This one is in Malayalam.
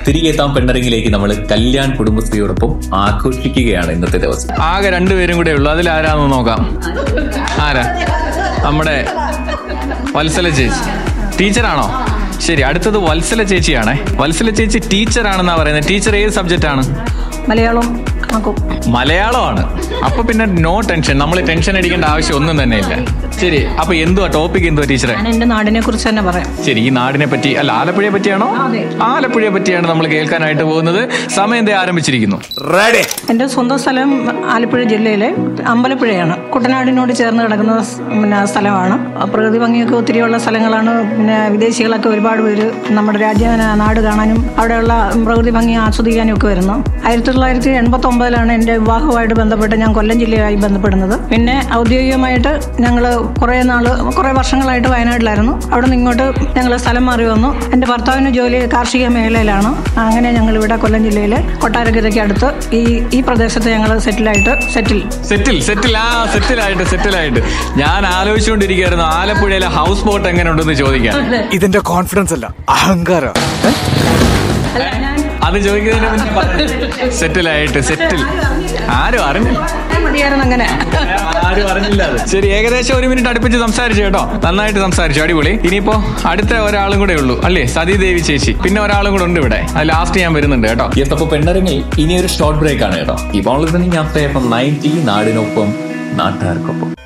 തിരികെ എത്താം പെണ്ണരങ്ങിലേക്ക് നമ്മൾ കല്യാൺ കുടുംബശ്രീയോടൊപ്പം ആഘോഷിക്കുകയാണ് ഇന്നത്തെ ദിവസം ആകെ രണ്ടുപേരും കൂടെ ഉള്ളു അതിൽ ആരാന്ന് നോക്കാം ആരാ നമ്മുടെ വത്സല ചേച്ചി ടീച്ചറാണോ ശരി അടുത്തത് വത്സല ചേച്ചിയാണേ വത്സല ചേച്ചി ടീച്ചറാണെന്നാ പറയുന്നത് ടീച്ചർ ഏത് സബ്ജക്റ്റ് ആണ് മലയാളം ആക്കും മലയാളമാണ് അപ്പൊ പിന്നെ നോ ടെൻഷൻ നമ്മൾ ടെൻഷൻ അടിക്കേണ്ട ആവശ്യം ഒന്നും തന്നെ ഇല്ല ശരി അപ്പൊ എന്തുവാ ടോപ്പിക് എന്തുവാ ടീച്ചറെ ഞാൻ എൻ്റെ നാടിനെ കുറിച്ച് തന്നെ പറയാം ശരി ഈ നാടിനെ പറ്റി അല്ല ആലപ്പുഴയെ പറ്റിയാണോ അതെ. ആലപ്പുഴയെ പറ്റിയാണ് നമ്മൾ കേൾക്കാനായിട്ട് പോകുന്നത് സമയം എന്തേ ആരംഭിച്ചിരിക്കുന്നു എൻ്റെ സ്വന്തം സ്ഥലം ആലപ്പുഴ ജില്ലയിലെ അമ്പലപ്പുഴയാണ് കുട്ടനാടിനോട് ചേർന്ന് കിടക്കുന്ന സ് പിന്നെ സ്ഥലമാണ് പ്രകൃതി ഭംഗിയൊക്കെ ഒത്തിരിയുള്ള സ്ഥലങ്ങളാണ് പിന്നെ വിദേശികളൊക്കെ ഒരുപാട് പേര് നമ്മുടെ രാജ്യ നാട് കാണാനും അവിടെയുള്ള പ്രകൃതി ഭംഗി ആസ്വദിക്കാനും ഒക്കെ വരുന്നു ആയിരത്തി തൊള്ളായിരത്തി എൺപത്തി ഒമ്പതിലാണ് എൻ്റെ വിവാഹവുമായിട്ട് ബന്ധപ്പെട്ട് ഞാൻ കൊല്ലം ജില്ലയായി ബന്ധപ്പെടുന്നത് പിന്നെ ഔദ്യോഗികമായിട്ട് ഞങ്ങൾ കുറേ നാൾ കുറേ വർഷങ്ങളായിട്ട് വയനാട്ടിലായിരുന്നു അവിടെ നിന്ന് ഇങ്ങോട്ട് ഞങ്ങൾ സ്ഥലം മാറി വന്നു എൻ്റെ ഭർത്താവിന് ജോലി കാർഷിക മേഖലയിലാണ് അങ്ങനെ ഞങ്ങൾ ഇവിടെ കൊല്ലം ജില്ലയിലെ കൊട്ടാരക്കരയ്ക്ക് അടുത്ത് ഈ ഈ പ്രദേശത്ത് ഞങ്ങൾ സെറ്റിലായിട്ട് സെറ്റിൽ സെറ്റിൽ സെറ്റിൽ ആ സെറ്റിലായിട്ട് സെറ്റിലായിട്ട് ഞാൻ ആലോചിച്ചുകൊണ്ടിരിക്കുകയായിരുന്നു ആലപ്പുഴയിലെ ഹൗസ് ബോട്ട് എങ്ങനെ ഉണ്ടെന്ന് ചോദിക്കാൻ ഇതെന്റെ കോൺഫിഡൻസ് അല്ല അഹങ്കാര അത് ചോദിക്കുന്നതിന് മുന്നേ സെറ്റിലായിട്ട് സെറ്റിൽ ആരും അറിഞ്ഞില്ല മതിയായിരുന്നു അങ്ങനെ ആരും അറിഞ്ഞില്ല അത് ശരി ഏകദേശം ഒരു മിനിറ്റ് അടുപ്പിച്ച് സംസാരിച്ചു കേട്ടോ നന്നായിട്ട് സംസാരിച്ചു അടിപൊളി ഇനിയിപ്പോ അടുത്ത ഒരാളും കൂടെ ഉള്ളൂ അല്ലേ സതീദേവി ചേച്ചി പിന്നെ ഒരാളും കൂടെ ഉണ്ട് ഇവിടെ അത് ലാസ്റ്റ് ഞാൻ വരുന്നുണ്ട് കേട്ടോ യെസ് അപ്പൊ പെണ്ണരങ്ങിൽ ഇനി ഒരു ഷോർട്ട് ബ്രേക്ക് ആണ് കേട്ടോ ഇപ്പോൾ ലിസണിങ് ആഫ്റ്റർ എഫ് നയൻറ്റി നാടിനൊപ്പം നാട്ടുകാർക്കൊപ്പം